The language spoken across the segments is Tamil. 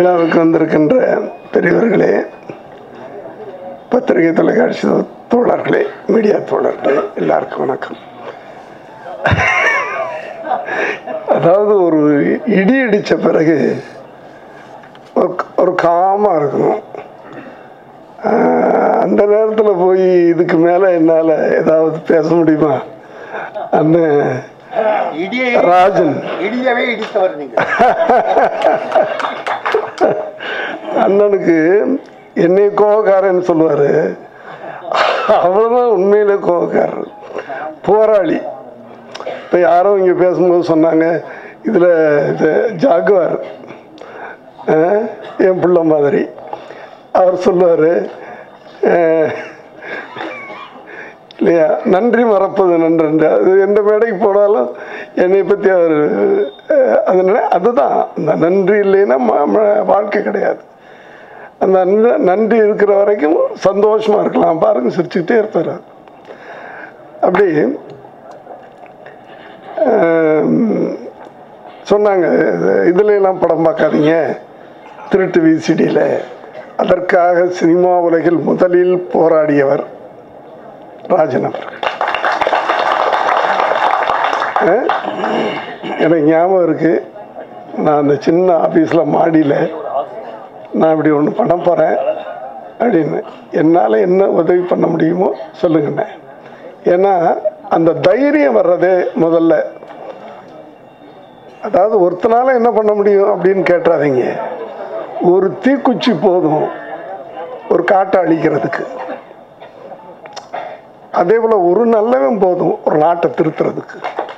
விழாவுக்கு வந்திருக்கின்ற பெரியவர்களே பத்திரிகை தொலைக்காட்சி தோழர்களே மீடியா தோழர்களே எல்லாருக்கும் வணக்கம் அதாவது ஒரு இடி இடித்த பிறகு ஒரு ஒரு காமாக இருக்கணும் ஆஹ் அந்த நேரத்தில் போய் இதுக்கு மேலே என்னால் ஏதாவது பேச முடியுமா அண்ணன் இடியை ராஜன் இடியவே இடித்தவர் நீங்க அண்ணனுக்கு என்னை கோவக்காரன்னு சொல்லுவார் அவ்வளோதான் உண்மையிலே கோவக்காரர் போராளி இப்போ யாரோ இங்கே பேசும்போது சொன்னாங்க இதில் இது ஜாகுவார் அஹ், என் பிள்ளை மாதிரி அவர் சொல்லுவார் இல்லையா நன்றி மறப்பது நன்றன்று அது எந்த மேடைக்கு போனாலும் என்னை பற்றி அவர் அஹ், அது நினை- அதுதான் அந்த நன்றி இல்லைன்னா ம- ம- வாழ்க்கை கிடையாது அந்த நன்- நன்றி இருக்கிற வரைக்கும் சந்தோஷமா இருக்கலாம் பாருங்க சிரிச்சுக்கிட்டே இருப்பார் அவர். அப்படி ஆம், சொன்னாங்க இது- இதுல எல்லாம் படம் பார்க்காதீங்க திருட்டு விசிடியில் அதற்காக சினிமா உலகில் முதலில் போராடியவர் ராஜன் அவர்கள் அஹ், எனக்கு ஞாபகம் இருக்கு நான் அந்த சின்ன ஆஃபீஸில் மாடியில் நான் இப்படி ஒன்று பண்ண போகிறேன் அப்படின்னு என்னால் என்ன உதவி பண்ண முடியுமோ சொல்லுங்கண்ணே ஏன்னா அந்த தைரியம் வர்றதே முதல்ல அதாவது ஒருத்தனால என்ன பண்ண முடியும் அப்படின்னு கேட்டுறாதீங்க ஒரு தீக்குச்சி போதும் ஒரு காட்டை அழிக்கிறதுக்கு அதே போல ஒரு நல்லவன் போதும் ஒரு நாட்டை திருத்துறதுக்கு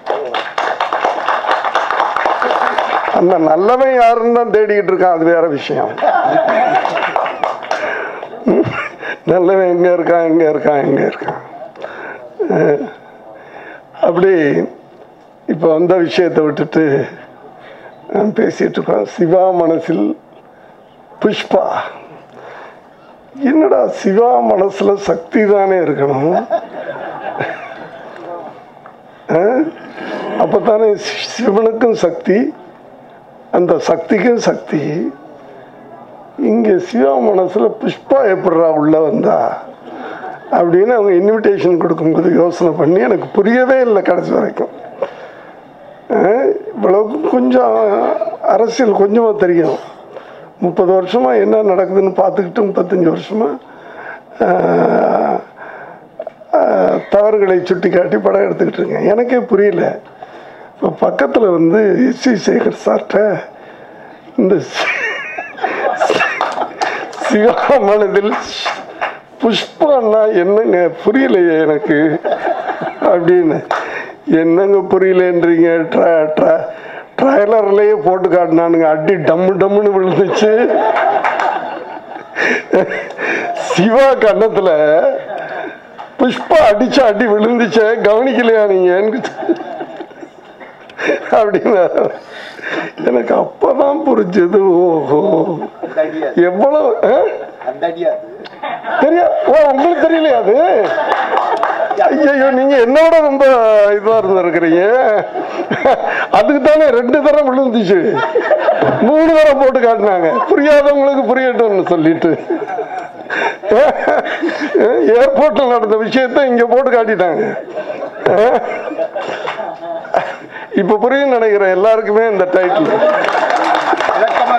அந்த நல்லவன் யாருன்னு தான் தேடிக்கிட்டு இருக்கான் அது வேற விஷயம் நல்லவன் எங்க இருக்கான் எங்க இருக்கான் எங்க இருக்கான் அஹ் அப்படி இப்போ வந்த விஷயத்தை விட்டுட்டு நான் பேசிட்டு இருக்கோம் சிவா மனசில் புஷ்பா என்னடா சிவா மனசுல சக்தி தானே இருக்கணும் அஹ்? அப்பதானே சி- சிவனுக்கும் சக்தி அந்த சக்திக்கும் சக்தி இங்க சிவா மனசுல புஷ்பா எப்படிடா உள்ள வந்தா அப்படின்னு அவங்க இன்விடேஷன் கொடுக்கும்போது யோசனை பண்ணி எனக்கு புரியவே இல்லை கடைசி வரைக்கும் அஹ் இவ்வளவு கொஞ்சம் அரசியல் கொஞ்சமாக தெரியும் முப்பது வருஷமா என்ன நடக்குதுன்னு பார்த்துக்கிட்டு முப்பத்தஞ்சு வருஷமா அஹ், அஹ், தவறுகளை சுட்டி காட்டி படம் எடுத்துக்கிட்டு இருக்கேன் எனக்கே புரியல இப்போ பக்கத்தில் வந்து எஸ் சி சேகர் சார்கிட்ட இந்த சி- சிவா மனதில் புஷ்பான்னா என்னங்க புரியலையே எனக்கு அப்படின்னு என்னங்க புரியலன்றீங்க ட்ரா ட்ரா ட்ரைலர்லேயே போட்டு காட்டினானுங்க அடி டம்மு டம்முன்னு விழுந்துச்சு சிவா கன்னத்துல புஷ்பா அடிச்ச அடி விழுந்துச்சே கவனிக்கலையா நீங்க அப்படின்னா எனக்கு அப்பதான் புரிஞ்சது ஓஹோ அந்த அடியா எவ்வளவு ஆ? அந்த அடியா அது தெரியா ஓ உங்களுக்கு தெரியலையா அது ஐயோ நீங்க என்னோட ரொம்ப இதுவா இருந்திருக்கிறீங்க அதுக்கு தானே ரெண்டு தரம் விழுந்துச்சு மூணு தரம் போட்டு காட்டினாங்க புரியாதவங்களுக்கு புரியட்டும்னு சொல்லிட்டு ஏர்போர்ட்ல நடந்த விஷயத்த இங்க போட்டு காட்டிட்டாங்க இப்ப புரியும் நினைக்கிறேன் எல்லாருக்குமே இந்த டைட்டில் விளக்கமா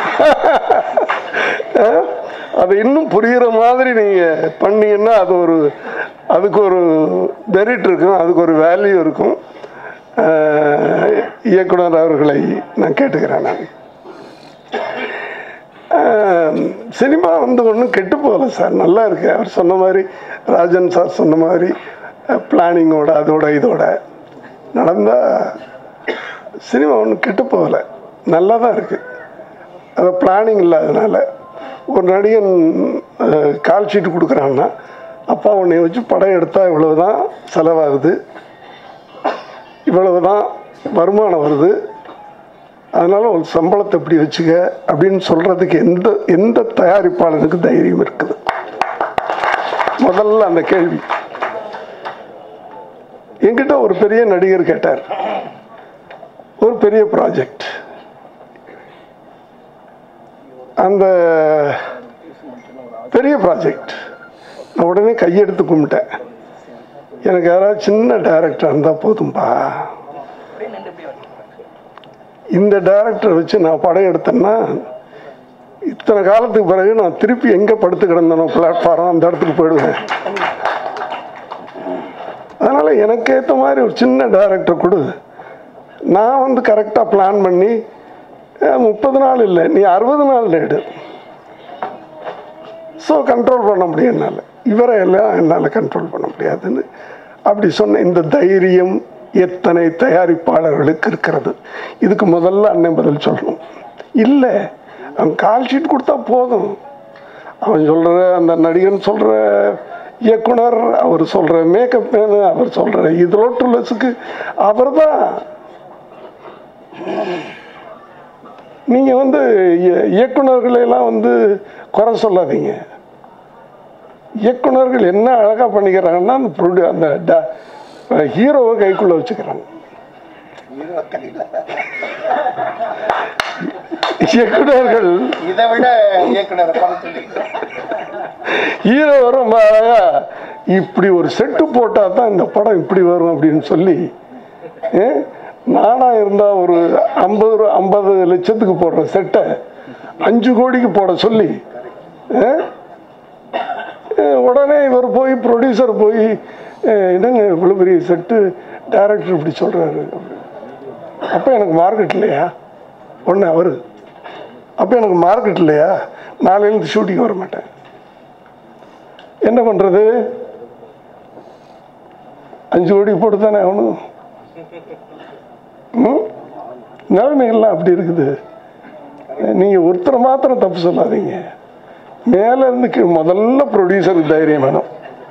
அது இன்னும் புரிகிற மாதிரி நீங்க பண்ணீங்கன்னா அது ஒரு அதுக்கு ஒரு மெரிட் இருக்கும் அதுக்கு ஒரு வேல்யூ இருக்கும் அஹ், இயக்குனர் அவர்களை நான் கேட்டுக்கிறேன் நான் அஹ், சினிமா வந்து ஒன்றும் கெட்டு போகல சார் நல்லா இருக்கு அவர் சொன்ன மாதிரி ராஜன் சார் சொன்ன மாதிரி பிளானிங்கோட அதோட இதோட நடந்தா சினிமா ஒன்றும் கெட்டு போகல நல்லா தான் இருக்குது அது பிளானிங் இல்லாதனால ஒரு நடிகன் அஹ், கால் ஷீட் கொடுக்குறான்னா அப்பா உன்னை வச்சு படம் எடுத்தால் இவ்வளவு தான் செலவாகுது இவ்வளவு தான் வருமானம் வருது அதனால ஒரு சம்பளத்தை இப்படி வச்சுக்க அப்படின்னு சொல்றதுக்கு எந்த எந்த தயாரிப்பாளனுக்கு தைரியம் இருக்குது முதல்ல அந்த கேள்வி என்கிட்ட ஒரு பெரிய நடிகர் கேட்டார் ஒரு பெரிய ப்ராஜெக்ட் அந்த பெரிய ப்ராஜெக்ட் நான் உடனே கையெடுத்து கும்பிட்டேன் எனக்கு யாராவது சின்ன டைரக்டர் இருந்தால் போதும்பா இந்த டைரக்டரை வச்சு நான் படம் எடுத்தேன்னா இத்தனை காலத்துக்கு பிறகு நான் திருப்பி எங்கே படுத்து கிடந்தனோ பிளாட்ஃபாரம் அந்த இடத்துக்கு போயிடுவேன் அதனால் எனக்கு ஏற்ற மாதிரி ஒரு சின்ன டைரக்டர் கொடு நான் வந்து கரெக்டாக பிளான் பண்ணி முப்பது நாள் இல்லை நீ அறுபது நாள் எடு ஸோ கண்ட்ரோல் பண்ண முடியும் என்னால் இவரை எல்லாம் என்னால் கண்ட்ரோல் பண்ண முடியாதுன்னு அப்படி சொன்ன இந்த தைரியம் எத்தனை தயாரிப்பாளர்களுக்கு இருக்கிறது இதுக்கு முதல்ல அண்ணன் பதில் சொல்லணும் இல்லை அவன் கால் ஷீட் கொடுத்தா போதும் அவன் சொல்கிற அந்த நடிகன் சொல்கிற இயக்குனர் அவர் சொல்கிற மேக்கப் மேனு அவர் சொல்கிற இதோட்டுலஸுக்கு அவர் தான் நீங்கள் வந்து இய- இயக்குனர்களையெல்லாம் வந்து குறை சொல்லாதீங்க இயக்குனர்கள் என்ன அழகாக பண்ணிக்கிறாங்கன்னா அந்த ப்ரொடியூ அந்த ட- ஹீரோவை கைக்குள்ளே வச்சுக்கிறாங்க ஹீரோ கையில இயக்குனர்கள் இதை விட இயக்குனர் குறை சொல்லி ஹீரோ ரொம்ப அழகா இப்படி ஒரு செட்டு போட்டால் தான் இந்த படம் இப்படி வரும் அப்படின்னு சொல்லி ஏ, நானா இருந்தா ஒரு ஐம்பது ரூபா ஐம்பது லட்சத்துக்கு போடுற செட்டை அஞ்சு கோடிக்கு போட சொல்லி ஏ, ஏ, உடனே இவர் போய் ப்ரொடியூசர் போய் ஏ, என்னங்க இவ்வளோ பெரிய செட்டு டைரக்டர் இப்படி சொல்கிறாரு அப்போ எனக்கு மார்க்கெட் இல்லையா ஒன்று அவரு அப்போ எனக்கு மார்க்கெட் இல்லையா நாளையிலேருந்து ஷூட்டிங் வர மாட்டேன் என்ன பண்ணுறது அஞ்சு கோடி போட்டு தானே ஆகணும் ம்? நிலைமைகள்லாம் அப்படி இருக்குது நீங்கள் ஒருத்தரை மாத்திரம் தப்பு சொல்லாதீங்க மேலே இருந்து கீழ் முதல்ல ப்ரொடியூசருக்கு தைரியம் வேணும்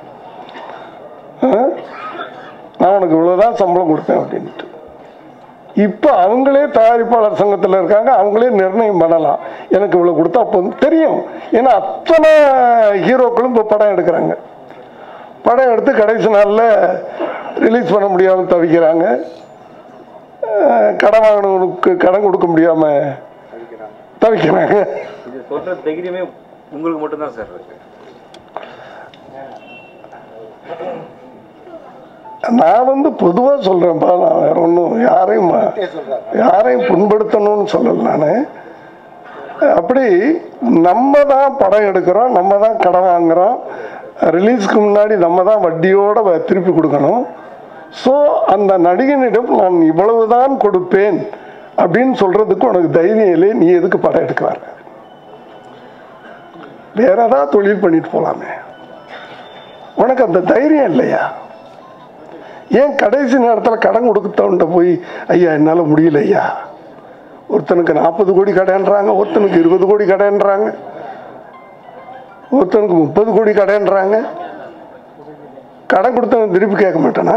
ஆ? நான் உனக்கு இவ்வளோதான் சம்பளம் கொடுப்பேன் அப்படின்ட்டு இப்போ அவங்களே தயாரிப்பாளர் சங்கத்தில் இருக்காங்க அவங்களே நிர்ணயம் பண்ணலாம் எனக்கு இவ்வளோ கொடுத்தா போதும் தெரியும் ஏன்னா அத்தனை ஹீரோக்களும் இப்போ படம் எடுக்கிறாங்க படம் எடுத்து கடைசி நாளில் ரிலீஸ் பண்ண முடியாமல் தவிக்கிறாங்க அஹ் கடன் வாங்கினவனுக்கு கடன் கொடுக்க முடியாமல் தவிக்கிறாங்க இது சொல்ற தைரியமே உங்களுக்கு மட்டும்தான் சார் இருக்கு நான் வந்து பொதுவாக சொல்கிறேன்ப்பா நான் வேற ஒன்றும் யாரையும் மா- சொல்றாரு யாரையும் புண்படுத்தணும்னு சொல்லல நான் அப்படி நம்ம தான் படம் எடுக்கிறோம் நம்ம தான் கடன் வாங்குறோம் ரிலீஸ்க்கு முன்னாடி நம்ம தான் வட்டியோட வ- திருப்பி கொடுக்கணும் ஸோ அந்த நடிகனிடம் நான் இவ்வளவுதான் கொடுப்பேன் அப்படின்னு சொல்றதுக்கு உனக்கு தைரியம் இல்லை நீ எதுக்கு படம் எடுக்க வர வேற ஏதாவது தொழில் பண்ணிட்டு போலாமே உனக்கு அந்த தைரியம் இல்லையா ஏன் கடைசி நேரத்தில் கடன் கொடுத்தவன்ட்ட போய் ஐயா என்னால் முடியல ஐயா ஒருத்தனுக்கு நாற்பது கோடி கடன்றாங்க ஒருத்தனுக்கு இருபது கோடி கடன்றாங்க ஒருத்தனுக்கு முப்பது கோடி கடன்றாங்க கடன் கொடுத்தவன் திருப்பி கேட்க மாட்டானா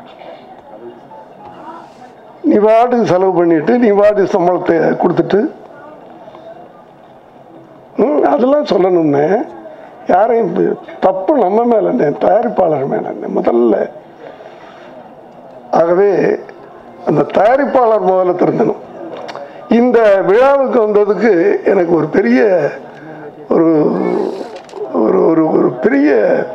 நீ பாட்டுக்கு செலவு பண்ணிட்டு நீ பாட்டுக்கு சம்பளத்தை கொடுத்துட்டு ம், அதெல்லாம் சொல்லணும்னே யாரையும் இப்ப- தப்பு நம்ம மேல இல்லை, தயாரிப்பாளர் மேல இல்லை. முதல்ல ஆகவே அந்த தயாரிப்பாளர் முதல்ல திருந்தணும் இந்த விழாவுக்கு வந்ததுக்கு எனக்கு ஒரு பெரிய ஒரு ஒரு ஒரு ஒரு பெரிய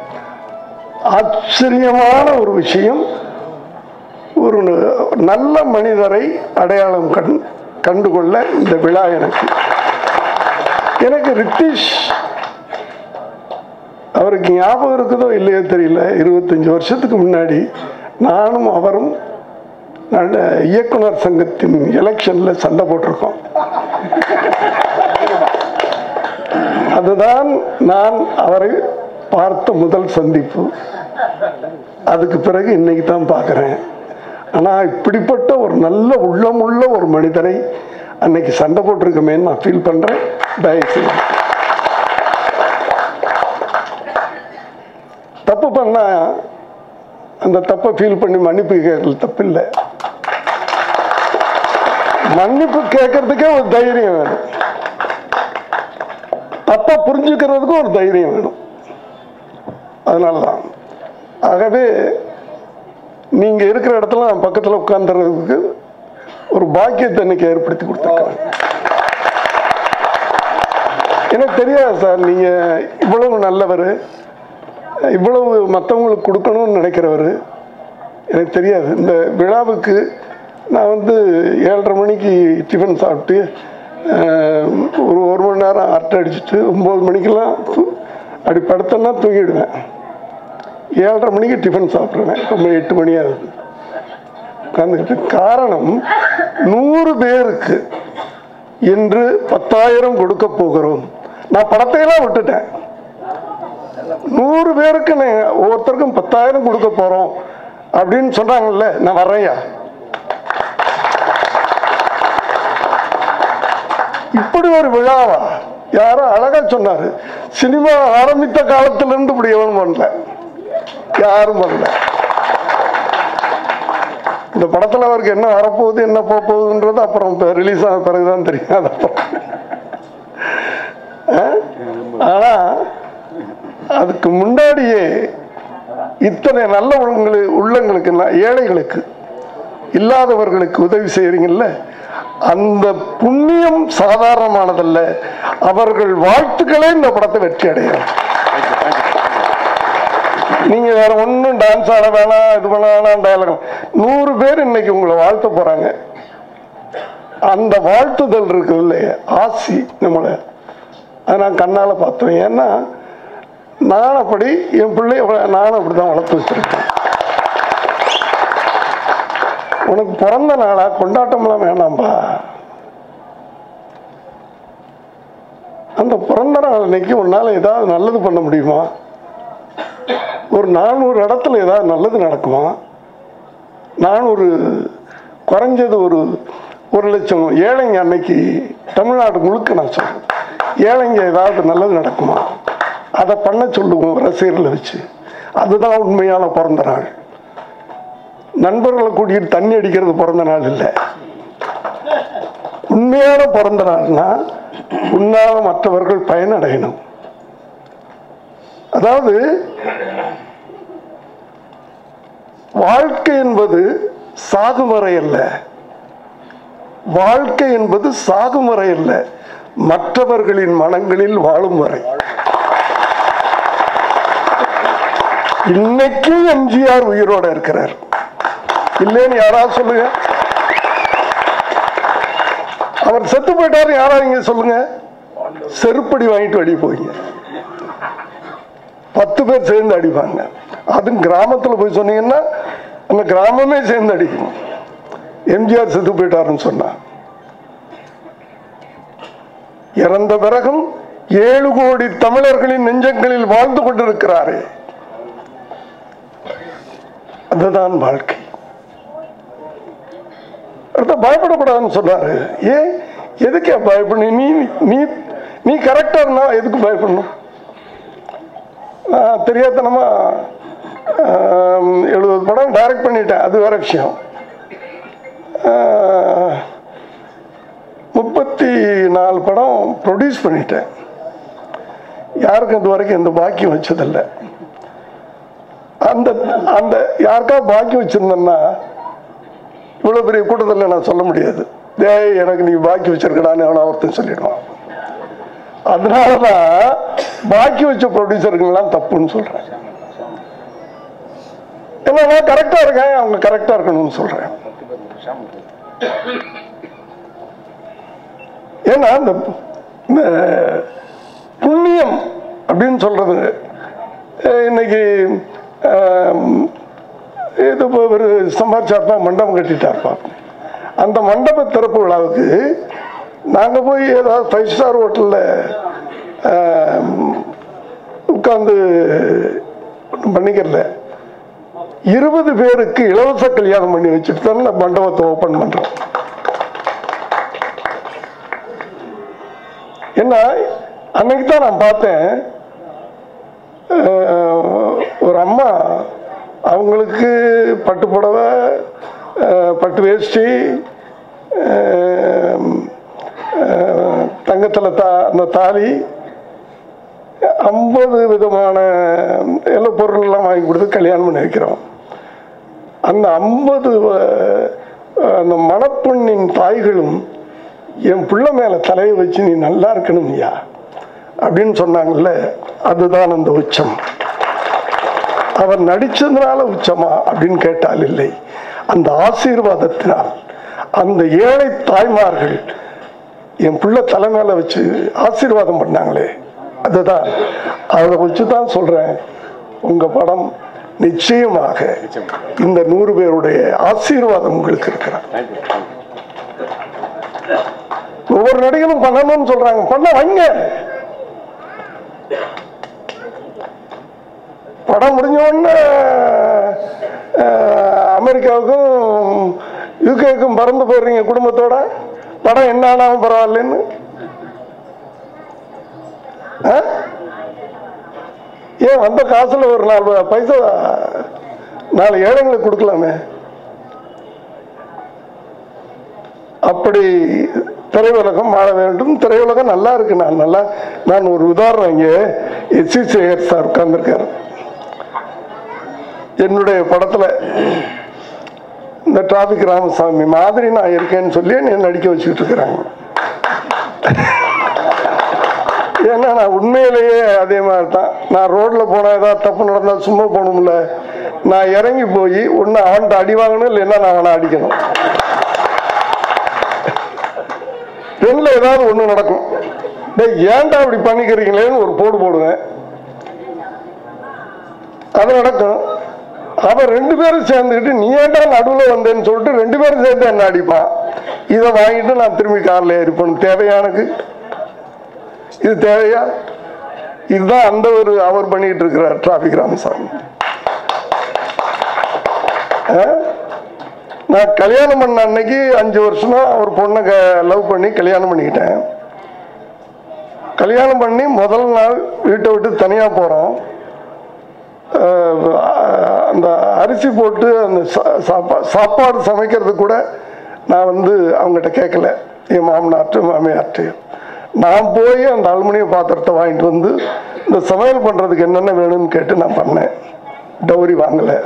ஆச்சரியமான ஒரு விஷயம் ஒரு நல்ல மனிதரை அடையாளம் கண் கண்டுகொள்ள இந்த விழா எனக்கு எனக்கு ரித்திஷ் அவருக்கு ஞாபகம் இருக்குதோ இல்லையோ தெரியல இருபத்தஞ்சு வருஷத்துக்கு முன்னாடி நானும் அவரும் நட- இயக்குனர் சங்கத்தின் எலெக்ஷன்ல சண்டை போட்டிருக்கோம் அதுதான் நான் அவரை பார்த்த முதல் சந்திப்பு அதுக்கு பிறகு இன்னைக்கு தான் பார்க்குறேன் ஆனால் இப்படிப்பட்ட ஒரு நல்ல உள்ளமுள்ள ஒரு மனிதரை அன்னைக்கு சண்டை போட்டிருக்கமேன்னு நான் ஃபீல் பண்ணுறேன் தயவுசெய்து தப்பு பண்ணா அந்த தப்பை ஃபீல் பண்ணி மன்னிப்பு கேட்கறது தப்பு இல்லை மன்னிப்பு கேட்கறதுக்கே ஒரு தைரியம் வேணும் தப்பை புரிஞ்சுக்கிறதுக்கும் ஒரு தைரியம் வேணும் அதனால தான் ஆகவே நீங்க இருக்கிற இடத்துல நான் பக்கத்தில் உட்கார்ந்துறதுக்கு ஒரு பாக்கியத்தை இன்னைக்கு ஏற்படுத்தி கொடுத்துருக்கேன் எனக்கு தெரியாது சார் நீங்கள் இவ்வளவு நல்லவர் இவ்வளவு மற்றவங்களுக்கு கொடுக்கணும்னு நினைக்கிறவர் எனக்கு தெரியாது இந்த விழாவுக்கு நான் வந்து ஏழரை மணிக்கு டிஃபன் சாப்பிட்டு அஹ், ஒரு ஒரு மணி நேரம் அரட்டை அடிச்சுட்டு ஒம்பது மணிக்கெல்லாம் தூ- அப்படி படுத்தேன்னா தூங்கிடுவேன் ஏழரை மணிக்கு டிஃபன் சாப்பிட்ருவேன் ரொம்ப எட்டு மணி ஆகுது உட்காந்துக்கிட்டு காரணம் நூறு பேருக்கு இன்று பத்தாயிரம் கொடுக்க போகிறோம் நான் படத்தையெல்லாம் விட்டுட்டேன் நூறு பேருக்கு நான் ஒவ்வொருத்தருக்கும் பத்தாயிரம் கொடுக்க போறோம் அப்படின்னு சொன்னாங்கல்ல நான் வர்றேன்யா இப்படி ஒரு விழாவா யாரோ அழகா சொன்னாரு சினிமா ஆரம்பித்த காலத்துல இருந்து இப்படி எவனும் பண்ணல யாரும் பண்ணல இந்த படத்துல அவருக்கு என்ன வரப்போகுது என்ன போக போகுதுன்றது அப்புறம் ரிலீஸ் ஆன பிறகுதான் தெரியும் அது அப்புறம். ஆ? ஆனா அதுக்கு முன்னாடியே இத்தனை நல்ல உள்ளங்களு உள்ளங்களுக்கு ந- ஏழைகளுக்கு இல்லாதவர்களுக்கு உதவி செய்யறீங்கல்ல அந்த புண்ணியம் சாதாரணமானதல்ல அவர்கள் வாழ்த்துக்களே இந்த படத்தை வெற்றி அடையும் நீங்க வேற ஒன்றும் டான்ஸ் ஆட வேணாம் இது பண்ண வேணாம் டயலாக் நூறு பேர் இன்னைக்கு உங்களை வாழ்த்த போறாங்க அந்த வாழ்த்துதல் இருக்கு இல்லையா ஆசி நம்மளை அதை நான் கண்ணால பார்த்தோம் ஏன்னா நான் அப்படி என் பிள்ளைய வ- நானும் அப்படிதான் வளர்த்து வச்சிருக்கேன் உனக்கு பிறந்த நாளா கொண்டாட்டம்லாம் வேணாம்பா அந்த பிறந்த நாள் அன்னைக்கு உன்னால ஏதாவது நல்லது பண்ண முடியுமா ஒரு நானூறு இடத்துல ஏதாவது நல்லது நடக்குமா நானூறு குறைஞ்சது ஒரு ஒரு லட்சம் ஏழைங்க அன்னைக்கு தமிழ்நாடு முழுக்க நான் சொல்றேன் ஏழைங்க ஏதாவது நல்லது நடக்குமா அதை பண்ண சொல்லுவோம் ரசிகர்களை வச்சு அதுதான் உண்மையான பிறந்த நாள் நண்பர்களை கூட்டிட்டு தண்ணி அடிக்கிறது பிறந்த நாள் இல்லை உண்மையான பிறந்த நாள்னா உன்னால மற்றவர்கள் பயனடையணும் அதாவது வாழ்க்கை என்பது சாகுவரை அல்ல வாழ்க்கை என்பது சாகுவரை அல்ல மற்றவர்களின் மனங்களில் வாழும் வரை இன்னைக்கும் எம்ஜிஆர் உயிரோட இருக்கிறார் இல்லைன்னு யாராவது சொல்லுங்க அவர் செத்து போயிட்டாரு யாராவது இங்க சொல்லுங்க செருப்படி வாங்கிட்டு வெளியே போவீங்க பத்து பேர் சேர்ந்து அடிப்பாங்க அதுவும் கிராமத்துல போய் சொன்னீங்கன்னா அந்த கிராமமே சேர்ந்து அடிக்கும் எம்ஜிஆர் செத்து போயிட்டாருன்னு சொன்னா இறந்த பிறகும் ஏழு கோடி தமிழர்களின் நெஞ்சங்களில் வாழ்ந்து கொண்டிருக்கிறாரே அதுதான் வாழ்க்கை அடுத்த பயப்படக்கூடாதுன்னு சொன்னாரு ஏன் எதுக்கே பயப்படணும் நீ நீ நீ கரெக்டா இருந்தா எதுக்கு பயப்படணும் நான் தெரியாதனமா எழுபது படம் டைரக்ட் பண்ணிட்டேன் அது வேற விஷயம் ஆஹ், முப்பத்தி நாலு படம் ப்ரொடியூஸ் பண்ணிட்டேன் யாருக்கும் இது வரைக்கும் எந்த பாக்கியம் வச்சதில்லை அந்த அந்த யாருக்கா பாக்கியம் வச்சிருந்தேன்னா இவ்வளவு பெரிய கூட்டத்தில் நான் சொல்ல முடியாது டேய் எனக்கு நீ பாக்கி வச்சிருக்கடான்னு எவனோ ஒருத்தன் சொல்லிடுவான் அதனாலதான் பாக்கி வச்ச ப்ரொடியூசருங்கெல்லாம் தப்புன்னு சொல்றேன் ஏன்னா நான் கரெக்டா இருக்கேன் அவங்க கரெக்டா இருக்கணும்னு சொல்றேன் ஏன்னா இந்த இந்த புண்ணியம் அப்படின்னு சொல்றது அஹ் இன்னைக்கு ஆம், இது இப்போ ஒரு சம்பாரிச்சார்ப்பா மண்டபம் கட்டிட்டார்ப்பா அந்த மண்டப திறப்பு விழாவுக்கு நாங்கள் போய் ஏதாவது ஃபைவ் ஸ்டார் ஹோட்டலில் உட்காந்து ஒன்றும் பண்ணிக்கிறல இருபது பேருக்கு இலவச கல்யாணம் பண்ணி வச்சுட்டு தான் இந்த மண்டபத்தை ஓப்பன் பண்ணுறோம் ஏன்னா அன்னைக்கு தான் நான் பார்த்தேன் அஹ், ஒரு அம்மா அவங்களுக்கு பட்டு புடவை அஹ், பட்டு வேஷ்டி தங்கத்தில் தா அந்த தாலி ஐம்பது விதமான எல்லா பொருள்லாம் வாங்கி கொடுத்து கல்யாணம் பண்ணி வைக்கிறோம் அந்த ஐம்பது அந்த மணப்பெண்ணின் தாய்களும் என் பிள்ளை மேல தலையை வச்சு நீ நல்லா இருக்கணும் ஐயா அப்படின்னு சொன்னாங்கல்ல அதுதான் அந்த உச்சம் அவர் நடிச்சதுனால உச்சமா அப்படின்னு கேட்டால் இல்லை அந்த ஆசீர்வாதத்தினால் அந்த ஏழை தாய்மார்கள் என் பிள்ளை தலைமையில வச்சு ஆசீர்வாதம் பண்ணாங்களே அதுதான் அதை வச்சு தான் சொல்றேன் உங்க படம் நிச்சயமாக இந்த நூறு பேருடைய ஆசீர்வாதம் உங்களுக்கு இருக்கிறார் ஒவ்வொரு நடிகரும் பண்ணணும்னு சொல்றாங்க பண்ண வைங்க படம் முடிஞ்ச உடனே அஹ், அமெரிக்காவுக்கும் யூகேக்கும் பறந்து போயிடுறீங்க குடும்பத்தோட படம் என்ன ஆனாலும் பரவாயில்லன்னு ஆ? ஏன் வந்த காசுல ஒரு நாலு பைசா நாலு ஏழைங்களுக்கு கொடுக்கலாமே அப்படி திரையுலகம் வாழ வேண்டும் திரையுலகம் நல்லா இருக்கு நான் நல்லா நான் ஒரு உதாரணம் இங்கே எஸ் சி சேகர் சார் உட்கார்ந்துருக்காரு என்னுடைய படத்துல இந்த டிராபிக் ராமசாமி மாதிரி நான் இருக்கேன்னு சொல்லி என்னை நடிக்க வச்சுக்கிட்டு இருக்கிறாங்க ஏன்னா நான் உண்மையிலேயே அதே மாதிரி தான் நான் ரோட்ல போனா ஏதாவது தப்பு நடந்தா சும்மா போகணும்ல நான் இறங்கி போய் ஒன்று அவன்கிட்ட அடி வாங்கணும் இல்லைன்னா நான் அவனை அடிக்கணும் ரெண்டுல ஏதாவது ஒண்ணு நடக்கும் டேய் ஏன்டா இப்படி பண்ணிக்கிறீங்களேன்னு ஒரு போடு போடுவேன் அது நடக்கும் அவன் ரெண்டு பேரும் சேர்ந்துக்கிட்டு நீ ஏன்டா நடுவில் வந்தேன்னு சொல்லிட்டு ரெண்டு பேரும் சேர்ந்து என்ன அடிப்பான் இதை வாங்கிட்டு நான் திரும்பி காரில் ஏறிப்பணும் தேவையா எனக்கு இது தேவையா இதுதான் அந்த ஒரு அவர் பண்ணிட்டு இருக்கிறார் டிராபிக் ராமசாமி ஆ? நான் கல்யாணம் பண்ண அன்னைக்கு அஞ்சு வருஷமா ஒரு பொண்ணை லவ் பண்ணி கல்யாணம் பண்ணிக்கிட்டேன் கல்யாணம் பண்ணி முதல் நாள் வீட்டை விட்டு தனியாக போகிறோம் அந்த அரிசி போட்டு அந்த சா- சாப்பா- சாப்பாடு சமைக்கிறது கூட நான் வந்து அவங்ககிட்ட கேட்கல என் மாமனார்ட்டு மாமியார்ட்டு நான் போய் அந்த அலுமினிய பாத்திரத்தை வாங்கிட்டு வந்து இந்த சமையல் பண்ணுறதுக்கு என்னென்ன வேணும்னு கேட்டு நான் பண்ணேன் டௌரி வாங்கலை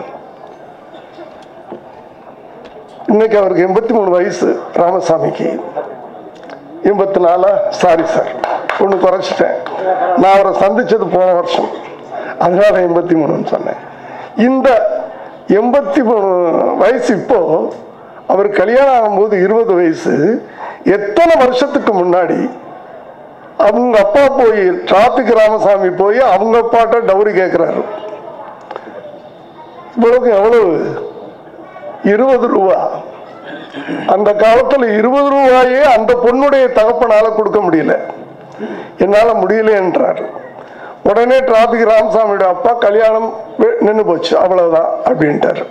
இன்னைக்கு அவருக்கு எண்பத்தி மூணு வயசு ராமசாமிக்கு எண்பத்தி நாலா சாரி சார் ஒன்று குறைச்சிட்டேன் நான் அவரை சந்திச்சது போன வருஷம் அதனால எண்பத்தி மூணுன்னு சொன்னேன் இந்த எண்பத்தி மூணு வயசு இப்போ அவர் கல்யாணம் ஆகும்போது இருபது வயசு எத்தனை வருஷத்துக்கு முன்னாடி அவங்க அப்பா போய் டிராபிக் ராமசாமி போய் அவங்க அப்பாட்ட டவுரி கேட்கிறாரு இவ்வளவுக்கு எவ்வளவு இருபது ரூபா அந்த காலத்துல இருபது ரூபாயே அந்த பொண்ணுடைய தகப்பனால கொடுக்க முடியல என்னால முடியல என்றார் உடனே டிராபிக் ராமசாமியோட அப்பா கல்யாணம் நின்று போச்சு அவ்வளவுதான் அப்படின்ட்டார்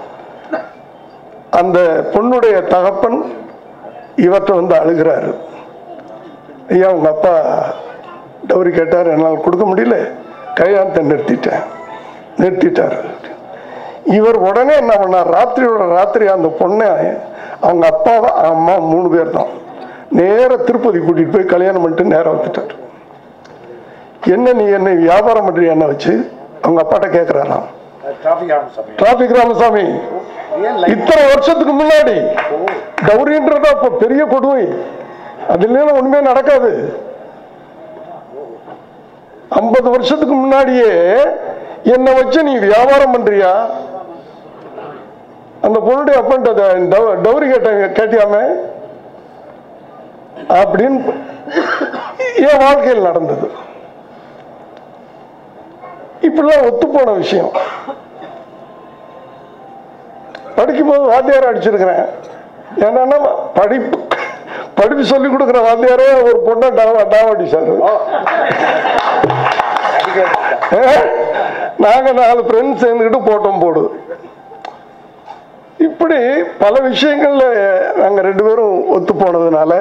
அந்த பொண்ணுடைய தகப்பன் இவற்றை வந்து அழுகிறாரு ஐயா உங்க அப்பா டவுரி கேட்டார் என்னால் கொடுக்க முடியல கல்யாணத்தை நிறுத்திட்டேன் நிறுத்திட்டார் இவர் உடனே என்ன பண்ணார் ராத்திரியோட ராத்திரி அந்த பொண்ணை அவங்க அப்பா அம்மா மூணு பேர் தான் நேர திருப்பதி கூட்டிட்டு போய் கல்யாணம் பண்ணிட்டு நேரம் வந்துட்டார் என்ன நீ என்னை வியாபாரம் பண்றிய என்ன வச்சு அவங்க அப்பாட்ட கேட்கிறாராம் டிராபிக் ராமசாமி டிராபிக் ராமசாமி ஏன் லைட் இத்தனை வருஷத்துக்கு முன்னாடி கௌரின்றது அப்ப பெரிய கொடுமை அது இல்லைன்னா ஒண்ணுமே நடக்காது ஐம்பது வருஷத்துக்கு முன்னாடியே என்னை வச்சு நீ வியாபாரம் பண்றியா அந்த பொண்ணுடைய அப்பன்ட்ட டவ- டவுரி கேட்டாங்க கேட்டியாமே அப்படின்னு என் வாழ்க்கையில் நடந்தது இப்படிலாம் ஒத்துப்போன விஷயம் படிக்கும்போது வாத்தியார் அடிச்சிருக்கிறேன் என்னன்னா படிப்பு படிப்பு சொல்லி கொடுக்குற வாத்தியாரே ஒரு பொண்ணை டாவ டாவடிச்சாரு நாங்க நாலு ஃப்ரெண்ட்ஸ் சேர்ந்துக்கிட்டு போட்டோம் போடு இப்படி பல விஷயங்கள்ல நாங்க ரெண்டு பேரும் ஒத்து போனதுனால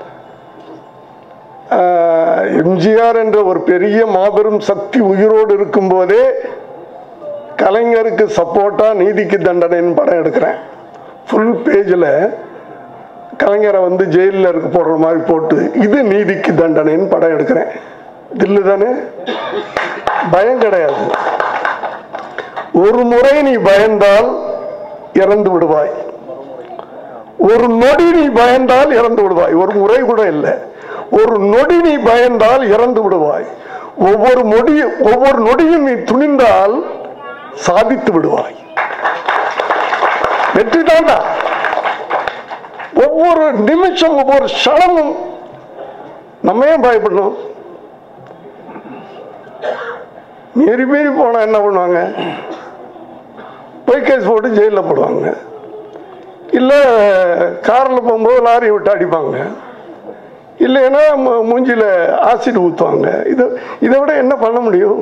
ஆஹ், எம்ஜிஆர் என்ற ஒரு பெரிய மாபெரும் சக்தி உயிரோடு இருக்கும்போதே கலைஞருக்கு சப்போர்ட்டா நீதிக்கு தண்டனைன்னு படம் எடுக்கிறேன் ஃபுல் பேஜில் கலைஞரை வந்து ஜெயிலில் இருக்க போடுற மாதிரி போட்டு இது நீதிக்கு தண்டனைன்னு படம் எடுக்கிறேன் தில்லு தானே பயம் கிடையாது ஒரு முறை நீ பயந்தால் இறந்து விடுவாய் ஒரு நொடி நீ பயந்தால் இறந்து விடுவாய் ஒரு முறை கூட இல்லை ஒரு நொடி நீ பயந்தால் இறந்து விடுவாய் ஒவ்வொரு நொடி ஒவ்வொரு நொடியும் நீ துணிந்தால் சாதித்து விடுவாய் வெற்றி தாண்டா ஒவ்வொரு நிமிஷம் ஒவ்வொரு க்ஷணமும் நம்ம ஏன் பயப்படணும் மீறி மீறி போனா என்ன பண்ணுவாங்க போய் கேஸ் போட்டு ஜெயிலில் போடுவாங்க இல்லை காரில் போகும்போது லாரியை விட்டு அடிப்பாங்க இல்லைன்னா மு- மூஞ்சில ஆசிட் ஊற்றுவாங்க இது இதை விட என்ன பண்ண முடியும்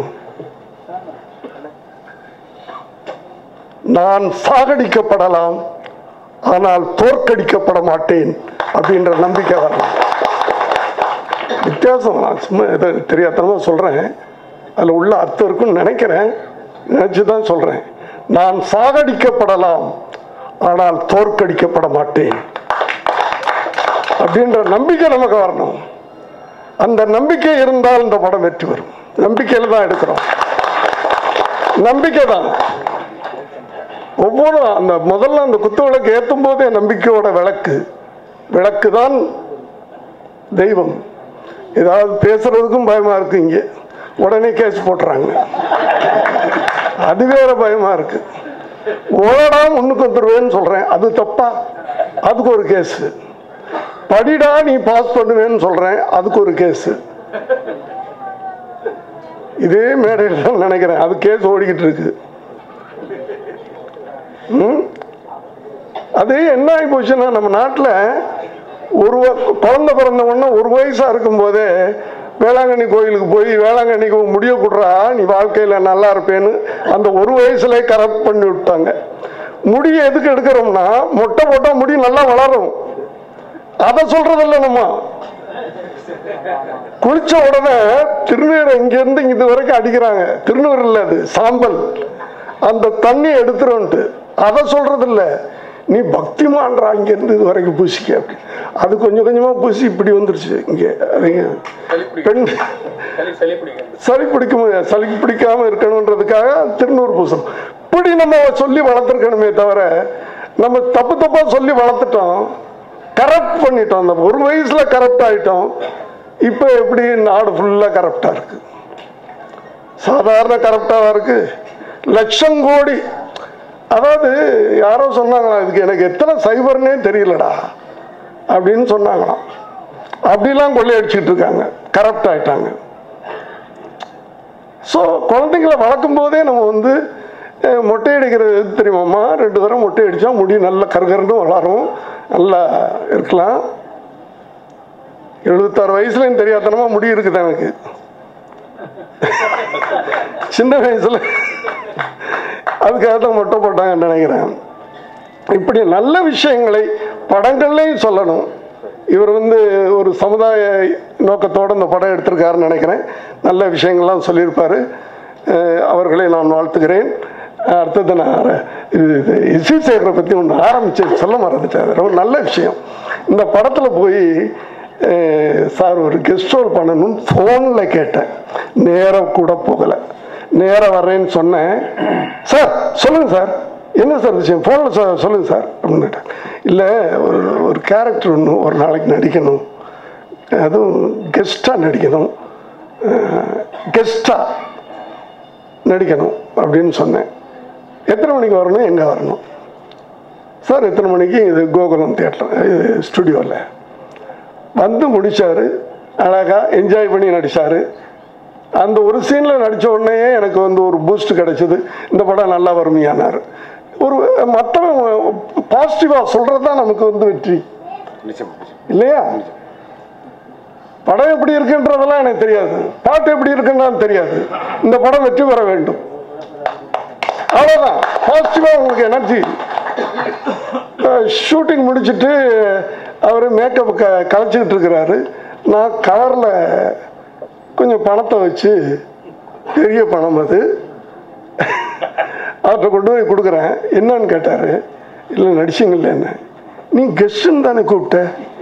நான் சாகடிக்கப்படலாம் ஆனால் தோற்கடிக்கப்பட மாட்டேன் அப்படின்ற நம்பிக்கை வரலாம் வித்தியாசம் நான் சும்மா ஏதோ தெரியாதனமா சொல்கிறேன் அதில் உள்ள அர்த்தம் இருக்குன்னு நினைக்கிறேன் நினச்சி தான் சொல்கிறேன் நான் சாகடிக்கப்படலாம் ஆனால் தோற்கடிக்கப்பட மாட்டேன் அப்படின்ற நம்பிக்கை நமக்கு வரணும் அந்த நம்பிக்கை இருந்தால் இந்த படம் வெற்றி வரும் நம்பிக்கையில் தான் எடுக்கிறோம் நம்பிக்கை தான் ஒவ்வொரு அந்த முதல்ல அந்த குத்து விளக்கு ஏற்றும் போதே நம்பிக்கையோட விளக்கு விளக்கு தான் தெய்வம் ஏதாவது பேசுறதுக்கும் பயமா இருக்கு இங்கே உடனே கேஸ் போட்டுறாங்க அது வேற பயமா இருக்கு ஓடா முன்னுக்கு வந்துருவேன்னு சொல்றேன் அது தப்பா அதுக்கு ஒரு கேஸ் படிடா நீ பாஸ் பண்ணுவேன்னு சொல்றேன் அதுக்கு ஒரு கேஸ் இதே மேடையில் தான் நினைக்கிறேன் அது கேஸ் ஓடிக்கிட்டு இருக்கு ம்? அது என்ன ஆகி போச்சுன்னா நம்ம நாட்டில் ஒரு வ- குழந்தை பிறந்த உடனே ஒரு வயசா இருக்கும் போதே வேளாங்கண்ணி கோயிலுக்கு போய் வேளாங்கண்ணிக்கு முடிய கொடுறா நீ வாழ்க்கையில நல்லா இருப்பேன்னு அந்த ஒரு வயசுல கரெக்ட் பண்ணி விட்டாங்க முடியை எதுக்கு எடுக்கிறோம்னா மொட்டை போட்டா முடி நல்லா வளரும் அதை சொல்றதில்ல நம்ம குளிச்ச உடனே திருநீரை இங்க இருந்து இது வரைக்கும் அடிக்கிறாங்க திருநீர் இல்ல அது சாம்பல் அந்த தண்ணி எடுத்துருன்ட்டு அதை சொல்றது இல்ல நீ பக்திமான்றா இங்க இருந்து இது வரைக்கும் பூசிக்க அப்படி அது கொஞ்சம் கொஞ்சமா பூசி இப்படி வந்துருச்சு இங்க அதுங்க பெண் சளி சளி பிடிக்கும் சளி பிடிக்க சளி பிடிக்காம இருக்கணுன்றதுக்காக திருநூறு பூசம் இப்படி நம்ம சொல்லி வளர்த்துருக்கணுமே தவிர நம்ம தப்பு தப்பா சொல்லி வளர்த்துட்டோம் கரெக்ட் பண்ணிட்டோம் அந்த ஒரு வயசுல கரெக்ட் ஆயிட்டோம் இப்போ எப்படி நாடு ஃபுல்லா கரெக்டா இருக்கு சாதாரண கரெக்டாக இருக்கு லட்சம் கோடி அதாவது யாரோ சொன்னாங்களா இதுக்கு எனக்கு எத்தனை சைபர்னே தெரியலடா அப்படின்னு சொன்னாங்களாம் அப்படிலாம் கொள்ளையடிச்சிட்டு இருக்காங்க கரெக்ட் ஆயிட்டாங்க ஸோ குழந்தைங்களை வளர்க்கும் போதே நம்ம வந்து அஹ், மொட்டை அடிக்கிறது எது தெரியுமாம்மா ரெண்டு தடவை மொட்டை அடித்தா முடி நல்லா கருகருன்னு வளரும் நல்லா இருக்கலாம் எழுபத்தாறு வயசுலையும் தெரியாதனமா முடி இருக்குது எனக்கு சின்ன வயசுல அதுக்காக தான் மொட்டை போட்டாங்கன்னு நினைக்கிறேன் இப்படி நல்ல விஷயங்களை படங்கள்லையும் சொல்லணும் இவர் வந்து ஒரு சமுதாய நோக்கத்தோடு இந்த படம் எடுத்திருக்காருன்னு நினைக்கிறேன் நல்ல விஷயங்கள்லாம் சொல்லியிருப்பாரு அஹ் அவர்களை நான் வாழ்த்துகிறேன் அடுத்தது நான் இது இது இசை சேகரை பற்றி ஒன்று ஆரம்பிச்சு சொல்ல மறந்துட்டேன் அது ரொம்ப நல்ல விஷயம் இந்த படத்தில் போய் அஹ், சார் ஒரு கெஸ்ட் ரோல் பண்ணணும்னு ஃபோனில் கேட்டேன் நேரம் கூட போகலை நேரம் வர்றேன்னு சொன்னேன் சார் சொல்லுங்கள் சார் என்ன சார் விஷயம் ஃபோனில் சார் சொல்லுங்கள் சார் அப்படின்னுட்டேன் இல்லை ஒரு ஒரு கேரக்டர் ஒன்று ஒரு நாளைக்கு நடிக்கணும் அதுவும் கெஸ்ட்டாக நடிக்கணும் கெஸ்ட்டாக நடிக்கணும் அப்படின்னு சொன்னேன் எத்தனை மணிக்கு வரணும் எங்கே வரணும் சார் எத்தனை மணிக்கு இது கோகுலம் தியேட்டர் இது ஸ்டுடியோவில் வந்து முடிச்சாரு அழகா என்ஜாய் பண்ணி நடிச்சாரு அந்த ஒரு சீனில் நடித்த உடனே எனக்கு வந்து ஒரு பூஸ்ட் கிடைச்சது இந்த படம் நல்லா வருமையானார் ஒரு மற்றவங்க பாசிட்டிவாக சொல்கிறது தான் நமக்கு வந்து வெற்றி நிச்சயம் நிச்சயம். இல்லையா படம் எப்படி இருக்குன்றதெல்லாம் எனக்கு தெரியாது பாட்டு எப்படி இருக்குன்னு தெரியாது இந்த படம் வெற்றி பெற வேண்டும் அவ்வளோதான் பாசிட்டிவாக உங்களுக்கு எனர்ஜி ஷூட்டிங் முடிச்சுட்டு அவர் மேக்கப் க கலைச்சிக்கிட்டு இருக்கிறாரு நான் கலரில் கொஞ்சம் பணத்தை வச்சு பெரிய பணம் அது அவர்கிட்ட கொண்டு போய் கொடுக்குறேன் என்னன்னு கேட்டார் இல்லை நடிச்சிங்கல்ல என்ன நீ கெஸ்ட்டுன்னு தானே கூப்பிட்ட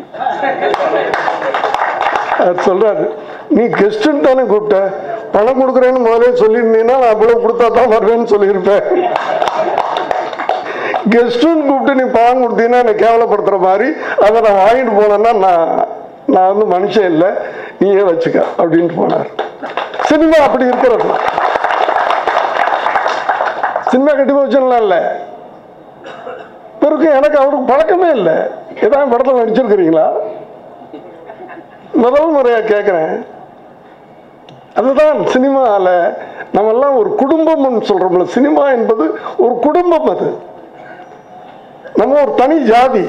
அவர் சொல்றாரு நீ கெஸ்ட்டுன்னு தானே கூப்பிட்ட பணம் கொடுக்குறேன்னு முதலே சொல்லியிருந்தீங்கன்னா நான் அவ்வளவு கொடுத்தா தான் வருவேன்னு சொல்லியிருப்பேன் கெஸ்ட்டுன்னு கூப்பிட்டு நீ பணம் கொடுத்தீங்கன்னா என்னை கேவலப்படுத்துற மாதிரி அதை நான் வாங்கிட்டு போனேன்னா நான் நான் வந்து மனுஷன் இல்லை நீயே வச்சுக்க அப்படின்ட்டு போனார் சினிமா அப்படி இருக்கிறது சினிமா கட்டி போச்சுலாம் இல்லை பிறகு எனக்கு அவருக்கு பழக்கமே இல்லை ஏதாவது படத்தில் நடிச்சிருக்கிறீங்களா முதல் முறையாக கேட்குறேன் அதுதான் சினிமாவில் நம்மெல்லாம் ஒரு குடும்பம்னு சொல்கிறோம்ல சினிமா என்பது ஒரு குடும்பம் அது நம்ம ஒரு தனி ஜாதி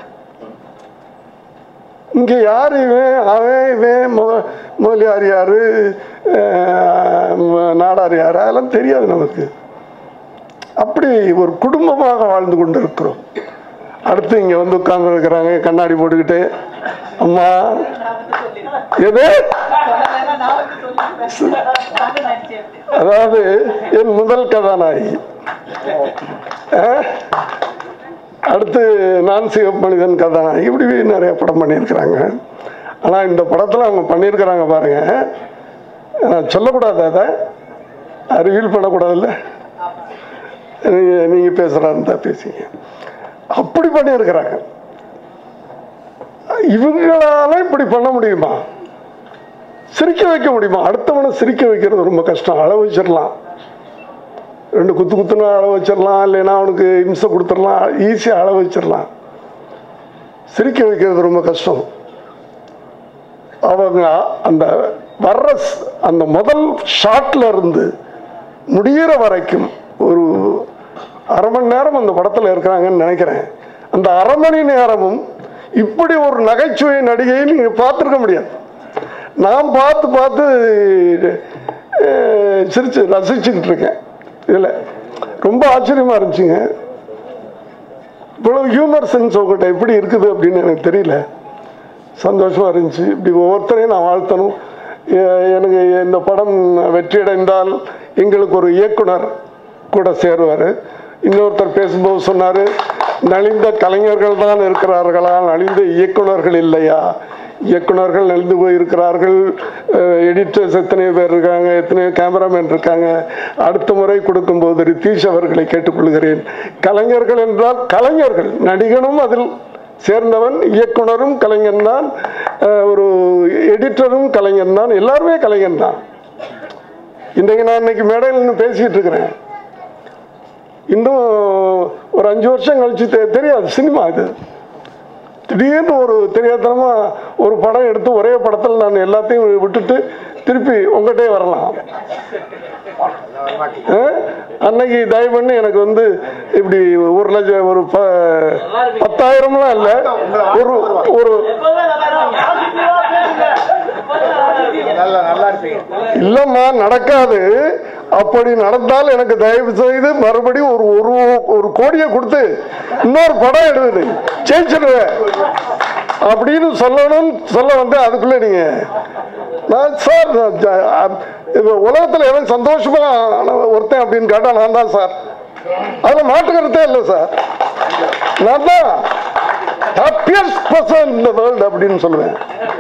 இங்கே யார் இவன் அவன் இவன் மு- முதலியார் யாரு அஹ், ம- நாடார் யாரு அதெல்லாம் தெரியாது நமக்கு அப்படி ஒரு குடும்பமாக வாழ்ந்து கொண்டு இருக்கிறோம் அடுத்து இங்கே வந்து உட்கார்ந்து இருக்கிறாங்க கண்ணாடி போட்டுக்கிட்டு அம்மா எது அதாவது என் முதல் கதாநாயகி அஹ், அடுத்து நான் சிவப்பு மனிதன் கதாநாயகி இப்படி நிறைய படம் பண்ணியிருக்கிறாங்க ஆனால் இந்த படத்தில் அவங்க பண்ணியிருக்கிறாங்க பாருங்க நான் சொல்லக்கூடாது அதை அறிவியல் பண்ணக்கூடாதுல்ல நீங்கள் நீங்கள் பேசுகிறாருந்தா பேசிங்க அப்படி பண்ணியிருக்கிறாங்க இவங்களால இப்படி பண்ண முடியுமா சிரிக்க வைக்க முடியுமா அடுத்தவனை சிரிக்க வைக்கிறது ரொம்ப கஷ்டம் அள வச்சிடலாம் ரெண்டு குத்து குத்துனா அள வச்சிடலாம் இல்லைன்னா அவனுக்கு இம்சை கொடுத்துடலாம் ஈஸியாக அள வச்சிடலாம் சிரிக்க வைக்கிறது ரொம்ப கஷ்டம் அவங்க அந்த வர்ற ஸ்- அந்த முதல் ஷாட்ல இருந்து முடிகிற வரைக்கும் ஒரு அரை மணி நேரம் அந்த படத்தில் இருக்கிறாங்கன்னு நினைக்கிறேன் அந்த அரை மணி நேரமும் இப்படி ஒரு நகைச்சுவை நடிகையை நீங்கள் பார்த்துருக்க முடியாது நான் பார்த்து பார்த்து அஹ், சிரிச்சு ரசிச்சுக்கிட்டு இருக்கேன் இதில் ரொம்ப ஆச்சரியமாக இருந்துச்சுங்க இவ்வளவு ஹியூமர் சென்ஸ் உங்கள்கிட்ட எப்படி இருக்குது அப்படின்னு எனக்கு தெரியல சந்தோஷமாக இருந்துச்சு இப்படி ஒவ்வொருத்தரையும் நான் வாழ்த்தணும் எ- எனக்கு இந்த படம் வெற்றியடைந்தால் எங்களுக்கு ஒரு இயக்குனர் கூட சேருவார் இன்னொருத்தர் பேசும்போது சொன்னார் நலிந்த கலைஞர்கள் தான் இருக்கிறார்களா நலிந்த இயக்குனர்கள் இல்லையா இயக்குனர்கள் நலிந்து போயிருக்கிறார்கள் எடிட்டர்ஸ் எத்தனையோ பேர் இருக்காங்க எத்தனையோ கேமராமேன் இருக்காங்க அடுத்த முறை கொடுக்கும்போது ரித்தீஷ் அவர்களை கேட்டுக்கொள்கிறேன் கலைஞர்கள் என்றால் கலைஞர்கள் நடிகனும் அதில் சேர்ந்தவன் இயக்குனரும் கலைஞன் தான் ஒரு எடிட்டரும் கலைஞன் தான் எல்லாருமே கலைஞன் தான் இன்றைக்கு நான் இன்னைக்கு மேடையில் நின்னு பேசிக்கிட்டு இருக்கிறேன் இன்னும் ஒரு அஞ்சு வருஷம் கழிச்சு தெ- தெரியாது சினிமா இது திடீர்னு ஒரு தெரியாதனமா ஒரு படம் எடுத்து ஒரே படத்தில் நான் எல்லாத்தையும் விட்டுட்டு திருப்பி உங்கள்கிட்டே வரலாம் ஆ? அன்னைக்கு தயவு பண்ணி எனக்கு வந்து இப்படி ஒரு லட்சம் ஒரு ப பத்தாயிரம்லாம் இல்லை ஒரு ஒரு நல்லா நல்லா இருப்பீங்க இல்லம்மா நடக்காது அப்படி நடந்தால் எனக்கு தயவு செய்து மறுபடியும் ஒரு ஒரு ஒரு கோடியை கொடுத்து இன்னொரு படம் எடுது ஜெயிச்சிடுவேன் அப்படின்னு சொல்லணும்னு சொல்ல வந்து அதுக்குள்ள நீங்க நான் சார் நான் ஜ- அ- இது உலகத்துல எவன் சந்தோஷமா ஒருத்தன் அப்படின்னு கேட்டா நான் தான் சார் அதுல மாற்றுக்கிறதே இல்லை சார் நான் தான் ஹாப்பியஸ்ட் பர்சன் இந்த வேர்ல்டு அப்படின்னு சொல்லுவேன்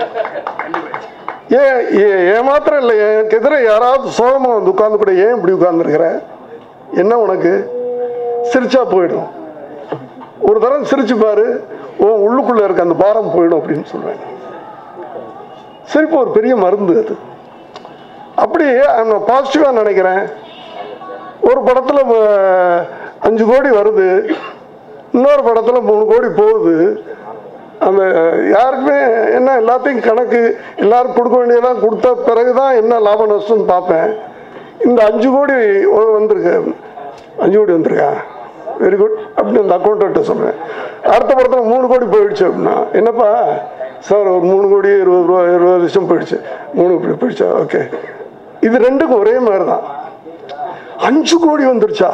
ஏன் ஏ- ஏன் மாத்திரம் இல்லை எனக்கு எதிர யாராவது சோகமா வந்து உட்கார்ந்து கூட ஏன் இப்படி உட்கார்ந்துருக்கிற என்ன உனக்கு சிரிச்சா போயிடும் ஒரு தரம் சிரிச்சு பாரு உன் உள்ளுக்குள்ள இருக்க அந்த பாரம் போயிடும் அப்படின்னு சொல்றேன் சிரிப்பு ஒரு பெரிய மருந்து அது அப்படி நான் பாசிட்டிவா நினைக்கிறேன் ஒரு படத்துல அஹ், அஞ்சு கோடி வருது இன்னொரு படத்துல மூணு கோடி போகுது அந்த யாருக்குமே என்ன எல்லாத்தையும் கணக்கு எல்லாரும் கொடுக்க வேண்டியதெல்லாம் கொடுத்த பிறகுதான் என்ன லாப நஷ்டம்னு பார்ப்பேன் இந்த அஞ்சு கோடி ஒ- வந்திருக்கு அஞ்சு கோடி வந்திருக்கா வெரி குட் அப்படின்னு அந்த அக்கௌண்ட்டை சொல்றேன் அடுத்த படத்தில் மூணு கோடி போயிடுச்சு அப்படின்னா என்னப்பா சார் ஒரு மூணு கோடி இருபது ரூபா இருபது லட்சம் போயிடுச்சு மூணு கோடி போயிடுச்சா ஓகே இது ரெண்டுக்கும் ஒரே மாதிரி தான் அஞ்சு கோடி வந்துருச்சா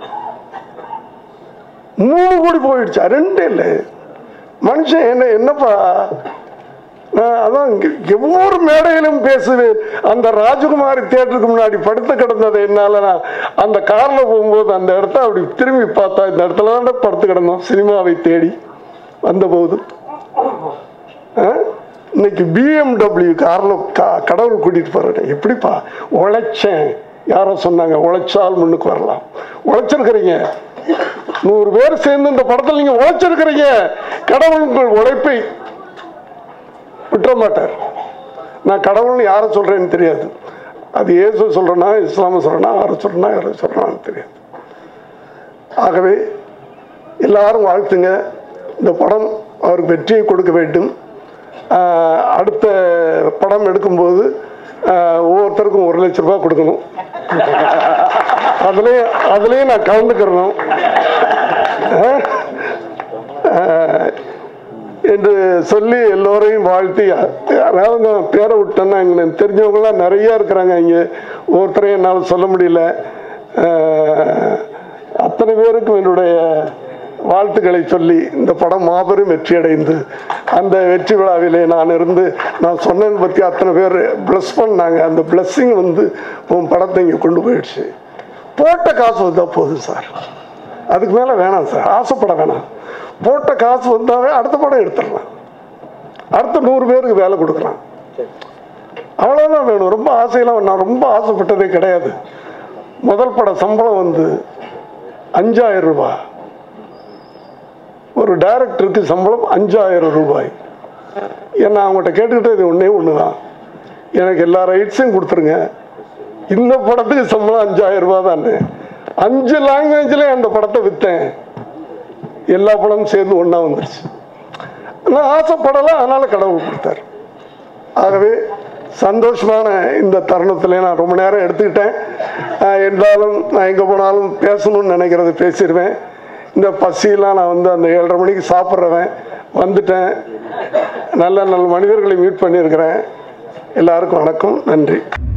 மூணு கோடி போயிடுச்சா ரெண்டே இல்லை மனுஷன் என்ன என்னப்பா நான் அதான் இங்க- ஒவ்வொரு மேடையிலும் பேசுவேன் அந்த ராஜகுமாரி தியேட்டருக்கு முன்னாடி படுத்து கிடந்தது என்னால நான் அந்த கார்ல போகும்போது அந்த இடத்த அப்படி திரும்பி பார்த்தா இந்த இடத்துல தான் படுத்து கிடந்தோம் சினிமாவை தேடி வந்தபோது ஆ? இன்னைக்கு பிஎம்டபிள்யூ கார்ல கா- கடவுள் கூட்டிட்டு போறேன் எப்படிப்பா உழைச்சேன் யாரோ சொன்னாங்க உழைச்சால் முன்னுக்கு வரலாம் உழைச்சிருக்கிறீங்க நூறு பேர் சேர்ந்து இந்த படத்தில் நீங்க உழைச்சிருக்கிறீங்க கடவுள் உங்கள் உழைப்பை விட்டுற மாட்டார் நான் கடவுள்னு யாரை சொல்கிறேன்னு தெரியாது அது இயேசு சொல்கிறேன்னா இஸ்லாம சொல்கிறேன்னா யாரை சொல்கிறேன்னா யாரை சொல்கிறேன்னு தெரியாது ஆகவே எல்லாரும் வாழ்த்துங்க இந்த படம் அவருக்கு வெற்றியை கொடுக்க வேண்டும் ஆஹ் அடுத்த படம் எடுக்கும்போது ஆஹ் ஒவ்வொருத்தருக்கும் ஒரு லட்ச ரூபாய் கொடுக்கணும் அதுலேயும் அதுலேயும் நான் கலந்துக்கிறணும் ஆஹ் ஆஹ் என்று சொல்லி எல்லோரையும் வாழ்த்தி அதாவது நான் பேரை விட்டேன்னா இங்கே தெரிஞ்சவங்களாம் நிறைய இருக்கிறாங்க இங்கே ஒவ்வொருத்தரையும் என்னால் சொல்ல முடியல ஆஹ் அத்தனை பேருக்கும் என்னுடைய வாழ்த்துக்களை சொல்லி இந்த படம் மாபெரும் வெற்றி அடைந்து அந்த வெற்றி விழாவிலே நான் இருந்து நான் சொன்னதை பற்றி அத்தனை பேர் ப்ளஸ் பண்ணாங்க அந்த பிளஸ்ஸிங் வந்து உன் படத்தை இங்கே கொண்டு போயிடுச்சு போட்ட காசு வந்தால் போதும் சார் அதுக்கு மேலே வேணாம் சார் ஆசைப்பட வேணாம் போட்ட காசு வந்தாவே அடுத்த படம் எடுத்துடலாம் அடுத்த நூறு பேருக்கு வேலை கொடுக்கலாம் அவ்வளோதான் வேணும் ரொம்ப ஆசையெல்லாம் நான் ரொம்ப ஆசைப்பட்டதே கிடையாது முதல் பட சம்பளம் வந்து அஞ்சாயிரம் ரூபாய் ஒரு டைரக்டருக்கு சம்பளம் அஞ்சாயிரம் ரூபாய் ஏன்னா அவங்ககிட்ட கேட்டுக்கிட்டது ஒன்றே ஒன்று தான் எனக்கு எல்லா ரைட்ஸையும் கொடுத்துருங்க இந்த படத்துக்கு சம்பளம் அஞ்சாயிரம் ரூபாய் தானே அஞ்சு லாங்குவேஜில் அந்த படத்தை விற்றேன் எல்லா படமும் சேர்ந்து ஒன்றா வந்துருச்சு நான் ஆசைப்படலை அதனால கடவுள் கொடுத்தார் ஆகவே சந்தோஷமான இந்த தருணத்தில் நான் ரொம்ப நேரம் எடுத்துக்கிட்டேன் ஆஹ் இருந்தாலும் நான் எங்கே போனாலும் பேசணும்னு நினைக்கிறத பேசிடுவேன் இந்த பசியெல்லாம் நான் வந்து அந்த ஏழரை மணிக்கு சாப்பிட்றவன் வந்துட்டேன் நல்ல நல்ல மனிதர்களை மீட் பண்ணியிருக்கிறேன் எல்லாருக்கும் வணக்கம் நன்றி